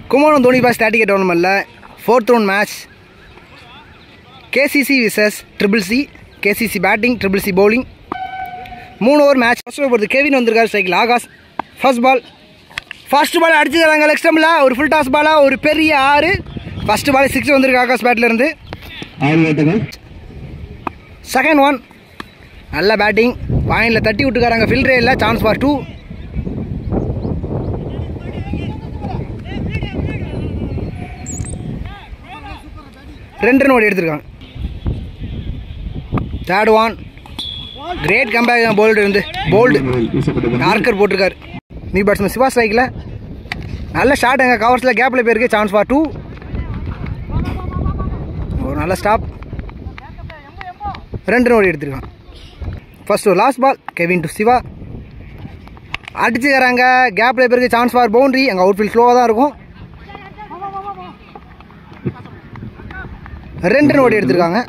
Kumbakonam Dhoni boss thirty டோர்னமெண்ட்டில் fourth round match KCC versus triple C KCC batting triple C bowling மூணு over match first over பொறுத்து Kevin வந்திருக்காரு ஸ்ட்ரைக்கில் Akash first ball first ball அடிச்சுக்கிறாங்க leg ஸ்டம்பில் ஒரு ஃபுல் டாஸ் பாலாக ஒரு பெரிய ஆறு ஃபர்ஸ்ட் பால் சிக்ஸ் வந்திருக்கு ஆகாஷ் பேட்டில் இருந்து ஆறு வேட்டங்கள் செகண்ட் ஒன் நல்ல பேட்டிங் பாயிண்டில் தட்டி விட்டுக்காராங்க ஃபில்டரே இல்லை சான்ஸ் ஃபார் டூ ரெண்டு ரன் ஓடி எடுத்திருக்காங்க third one great comeback bowled இருந்து போல்டு வீசப்பட்ட பந்து யார்கர் போட்டிருக்காரு நியூ பேட்ஸ்மேன் சிவா ஸ்ட்ரைக்கில் நல்ல ஷாட் எங்கள் கவர்ஸில் கேப்பில் போயிருக்கு சான்ஸ் ஃபார் டூ ஒரு நல்ல ஸ்டாப் ரெண்டு ரன் ஓடி எடுத்திருக்கான் ஃபர்ஸ்ட் ஒரு last ball Kevin to Siva அடிச்சுக்கிறாங்க கேப்பில் போயிருக்கு சான்ஸ் ஃபார் பவுண்டரி எங்கள் அவுட்ஃபீல்ட் ஸ்லோவாக தான் இருக்கும் ரெண்டு ரன் ஓடி எடுத்திருக்காங்க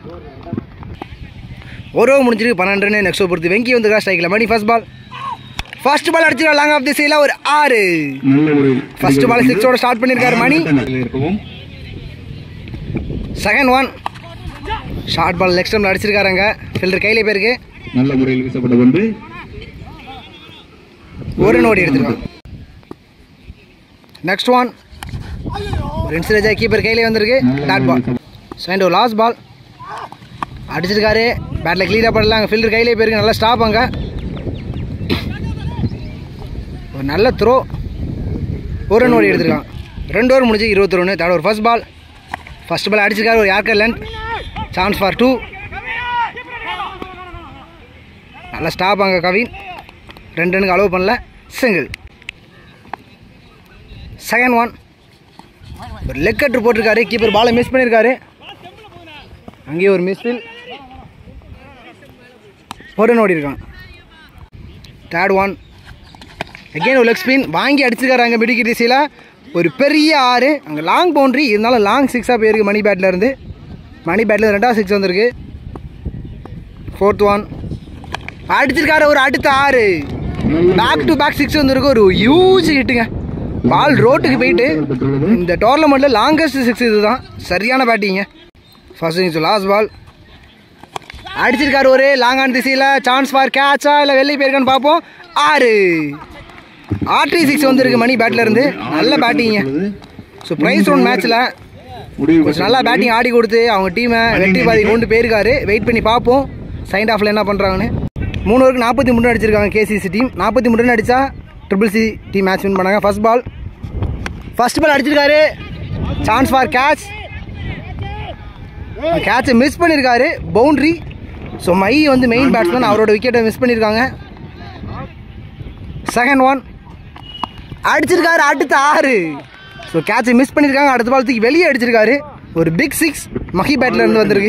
ஒரு ஓவர் முடிஞ்சிருக்கு பன்னெண்டு ரன் நெக்ஸ்ட் பொறுத்து வெங்கி வந்துருக்கா ஸ்ட்ரைக்கில் Mani first ball first ball அடிச்சிருக்கா லாங் ஆஃப் திசையில் ஒரு ஆறு நல்ல ஒரு ஃபர்ஸ்ட் பால் சிக்ஸோட ஸ்டார்ட் பண்ணியிருக்காரு மணி இருக்கவும் second one short ball leg ஸ்டம்பில் அடிச்சிருக்காருங்க ஃபில்டர் கையிலே போயிருக்கு நல்ல முறையில் வீசப்பட்ட பந்து ஒரு ரன் ஓடி எடுத்திருக்கான் நெக்ஸ்ட் ஒன் ரென்சிரஜா கீப்பர் கையிலே வந்திருக்கு டாட் பால் செகண்ட் ஒரு லாஸ்ட் பால் அடிச்சிருக்காரு பேட்டில் கிளியராக பண்ணல அங்கே ஃபில்டர் கையிலே போயிருக்கு நல்லா ஸ்டாப் அங்கே ஒரு நல்ல த்ரோ ஒரு ரன் ஓடி எடுத்திருக்கான் ரெண்டு ஓவர் முடிஞ்சு இருபத்தி ஒன்று தேர்ட் ஒரு ஃபர்ஸ்ட் பால் ஃபர்ஸ்ட் பால் அடிச்சிருக்காரு ஒரு yorker length chance for two நல்ல ஸ்டாப் அங்கே கவின் ரெண்டு ரனுக்கு அலோவ் பண்ணல சிங்கிள் செகண்ட் ஒன் ஒரு லெக் கட்ரு போட்டிருக்காரு கீப்பர் பாலை மிஸ் பண்ணியிருக்காரு அங்கேயே ஒரு மிஸ்ஃபில் ஒரு ரன் ஓடி இருக்கான் தேர்ட் ஒன் அகெயின் ஒரு லெக் ஸ்பின் வாங்கி அடிச்சிருக்காரு அங்கே மிடிக்கி திசையில் ஒரு பெரிய ஆறு அங்கே லாங் பவுண்ட்ரி இருந்தாலும் லாங் சிக்ஸாக போயிருக்கு மணி பேட்டில் இருந்து மணி பேட்டில் ரெண்டாவது சிக்ஸ் வந்திருக்கு ஃபோர்த் ஒன் அடிச்சிருக்காரு ஒரு அடுத்த ஆறு பேக் டு பேக் சிக்ஸ் வந்திருக்கு ஒரு ஹியூஜ் ஹிட்டுங்க பால் ரோட்டுக்கு போயிட்டு இந்த டோர்னமெண்ட்டில் லாங்கஸ்ட் சிக்ஸ் இதுதான் சரியான பேட்டிங்க ஃபர்ஸ்ட் இன்னிங்ஸ் லாஸ்ட் பால் அடிச்சிருக்காரு ஒரு லாங் ஆன் திசையில் சான்ஸ் ஃபார் கேட்சா இல்லை வெளியே போயிருக்கான்னு பார்ப்போம் ஆறு ஆர்டி சிக்ஸ் வந்திருக்கு மணி பேட்டில் இருந்து நல்ல பேட்டிங்க ஸோ ப்ரைஸ் ரவுண்ட் மேட்ச்சில் முடிவு கொஞ்சம் நல்லா பேட்டிங் ஆடி கொடுத்து அவங்க டீமை வெற்றி பாதி கொண்டு போயிருக்காரு வெயிட் பண்ணி பார்ப்போம் சைண்ட் ஆஃப்ல என்ன பண்ணுறாங்கன்னு மூணு ஓவருக்கு நாற்பத்தி மூணு run அடிச்சிருக்காங்க கேசிசி டீம் நாற்பத்தி மூணு run அடிச்சா triple C team match win பண்ணாங்க ஃபர்ஸ்ட் பால் ஃபர்ஸ்ட் பால் அடிச்சிருக்காரு சான்ஸ் ஃபார் கேட்ச் கேட்சை மிஸ் பண்ணியிருக்காரு பவுண்ட்ரி ஸோ மை வந்து மெயின் பேட்ஸ்மேன் அவரோட விக்கெட்டை மிஸ் பண்ணியிருக்காங்க செகண்ட் ஒன் அடிச்சிருக்காரு அடுத்த ஆறு ஸோ கேட்சை மிஸ் பண்ணியிருக்காங்க அடுத்த பால் தூக்கி வெளியே அடிச்சிருக்காரு ஒரு பிக் சிக்ஸ் மஹி பேட்ல இருந்து வந்திருக்கு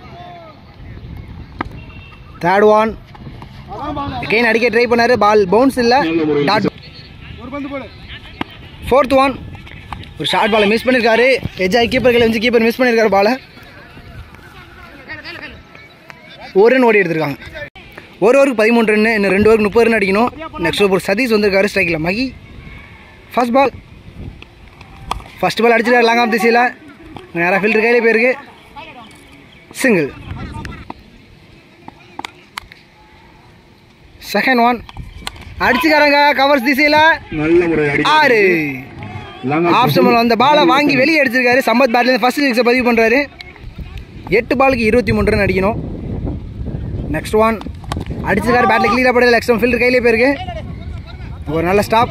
தேர்ட் ஒன் அகைன் அடிக்க ட்ரை பண்ணாரு பால் பவுன்ஸ் இல்லை டாட் ஃபோர்த் ஒன் ஒரு ஷார்ட் பாலை மிஸ் பண்ணியிருக்காரு எஜாய் கீப்பர் கையில் வந்து கீப்பர் மிஸ் பண்ணியிருக்காரு பாலை ஒரு ரன் ஓடி எடுத்திருக்காங்க ஒரு ஓவருக்கு பதிமூணு ரன் இன்னும் ரெண்டு ஓவருக்கு முப்பது ரன் அடிக்கணும் நெக்ஸ்ட் ஓவர் சதீஷ் வந்திருக்காரு ஸ்ட்ரைக்கில் மகி ஃபர்ஸ்ட் பால் ஃபர்ஸ்ட் பால் அடிச்சிருக்காரு லாங் ஆஃப் திசையில் நேராக ஃபில்டர் கையிலே போயிருக்கு சிங்கிள் செகண்ட் ஒன் அடிச்சுக்காரங்க கவர்ஸ் திசையில் நல்ல முறை அடி ஆறு லாங் ஆஃப் ஸ்டம்பில் அந்த பாலை வாங்கி வெளியே அடிச்சிருக்காரு சம்பத் பேட்லேருந்து ஃபர்ஸ்ட் சிக்ஸை பதிவு பண்ணுறாரு எட்டு பாலுக்கு இருபத்தி மூணு ரன் அடிக்கணும் நெக்ஸ்ட் ஒன் அடிச்சிருக்காரு பேட்டில் கிளியராக படல நெக்ஸ்ட் ஒன் ஃபில்டர் கையிலே போயிருக்கு ஒரு நல்ல ஸ்டாப்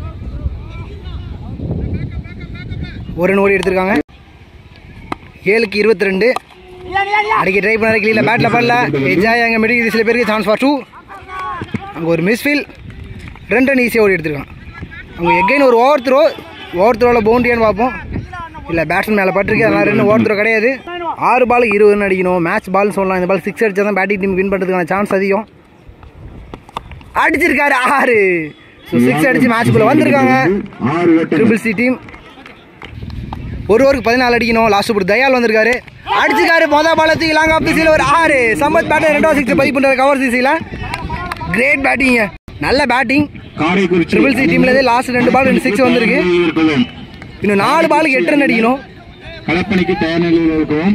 ஒரு ரன் ஓடி எடுத்திருக்காங்க ஏழுக்கு இருபத்தி ரெண்டு அடிக்க ட்ரை பண்ணாரு கிளியில் பேட்டில் படல எஜாய் அங்கே மிடில் சில பேருக்கு சான்ஸ் ஃபார் டூ அங்கே ஒரு மிஸ்ஃபீல் ரெண்டு ரன் ஈஸியாக ஓடி எடுத்திருக்கான் அங்கே எகைன் ஒரு ஓவர் த்ரோ ஓவர் த்ரோவில் பவுண்டரியான்னு பார்ப்போம் இல்லை பேட்ஸ்மேன் மேலே பட்டிருக்கு அதனால் ரெண்டு ஓவர் த்ரோ கிடையாது ஆறு பாலுக்கு இருபது ரன் அடிக்கணும் மேட்ச் பால்னு சொல்லலாம் இந்த பால் சிக்ஸ் அடிச்சா தான் பேட்டிங் டீம் வின் பண்ணுறதுக்கான சான்ஸ் அதிகம் அடிச்சிருக்காரு ஆறு ஸோ சிக்ஸ் அடிச்சு மேட்ச்குள்ளே வந்திருக்காங்க ஆறு வேட்டங்கள் ட்ரிபிள் சி டீம் ஒரு ஓவருக்கு பதினாலு அடிக்கணும் லாஸ்ட் ஒரு தயால் வந்திருக்காரு அடிச்சிருக்காரு மொதல் பால தூக்கி லாங் ஆஃப் திசையில் ஒரு ஆறு சம்பத் பேட்டர் ரெண்டாவது சிக்ஸ் பதிவு பண்ணுறாரு கவர் திசையில் கிரேட் பேட்டிங்க நல்ல பேட்டிங் காரைக்குறிச்சி ட்ரிபிள் சி டீம்ல இருந்து லாஸ்ட் ரெண்டு பால் ரெண்டு சிக்ஸ் வந்திருக்கு இருக்கவும் இன்னும் நாலு பாலுக்கு எட்டு ரன் அடிக்கணும் களப்பணிக்கு தயார் நிலையில் இருக்கவும்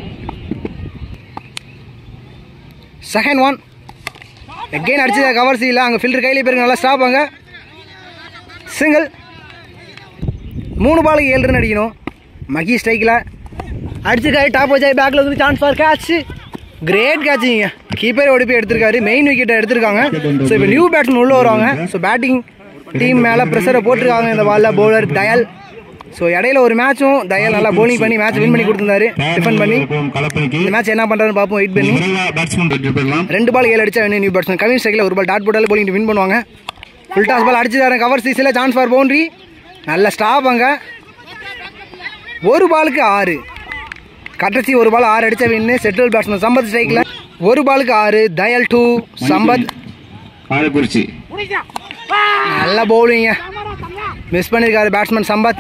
செகண்ட் ஒன் எகெயின் அடிச்சது கவர் இல்லை அங்கே ஃபில்டர் கையிலே போயிருக்கு நல்லா ஸ்டாப் அங்கே சிங்கிள் மூணு பாலுக்கு ஏழு ரன் அடிக்கணும் மகி ஸ்ட்ரைக்கில் அடிச்சிருக்காரு டாப் வச்சாரு பேக்கில் வந்து சான்ஸ் ஃபார் கேட்ச் கிரேட் கேட்சிங்க கீப்பர் ஓடி போய் எடுத்திருக்காரு மெயின் விக்கெட்டை எடுத்திருக்காங்க ஸோ இப்போ நியூ பேட்ஸ்மேன் உள்ளே வருவாங்க ஸோ பேட்டிங் டீம் மேலே ப்ரெஷரை போட்டிருக்காங்க இந்த பாலில் பவுலர் தயல் ஸோ இடையில ஒரு மேட்சும் தயல் நல்லா bowling பண்ணி மேட்ச் வின் பண்ணி கொடுத்துருந்தாரு டிஃபன் பண்ணி இருக்கவும் களப்பணிக்கு இந்த மேட்ச் என்ன பண்ணுறாருன்னு பார்ப்போம் வெயிட் பண்ணி விரைவா பேட்ஸ்மேன் வெற்றி பெறலாம் ரெண்டு பால் ஏழு அடிச்சா வேணும் நியூ பேட்ஸ்மேன் கவின் ஸ்ட்ரைக்கில் ஒரு பால் டாட் போட்டாலும் bowling வின் பண்ணுவாங்க ஃபுல் டாஸ் பால் அடிச்சுட்டாரு கவர் சீஸில் சான்ஸ் ஃபார் பவுண்டரி நல்ல ஸ்டாப் அங்க ஒரு பாலுக்கு ஆறு கடைசி ஒரு பால் ஆறு அடிச்ச வின்னு செட்டில் பேட்ஸ்மேன் சம்பத் ஸ்ட்ரைக்கில் ஒரு பாலுக்கு ஆறு தயல் டூ சம்பத் ஆலக்குறிச்சி நல்ல பவுலிங்க மிஸ் பண்ணியிருக்காரு பேட்ஸ்மேன் சம்பத்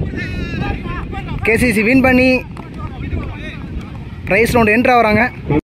கேசிசி வின் பண்ணி ப்ரைஸ் ரவுண்ட் என்ட்ரு ஆகுறாங்க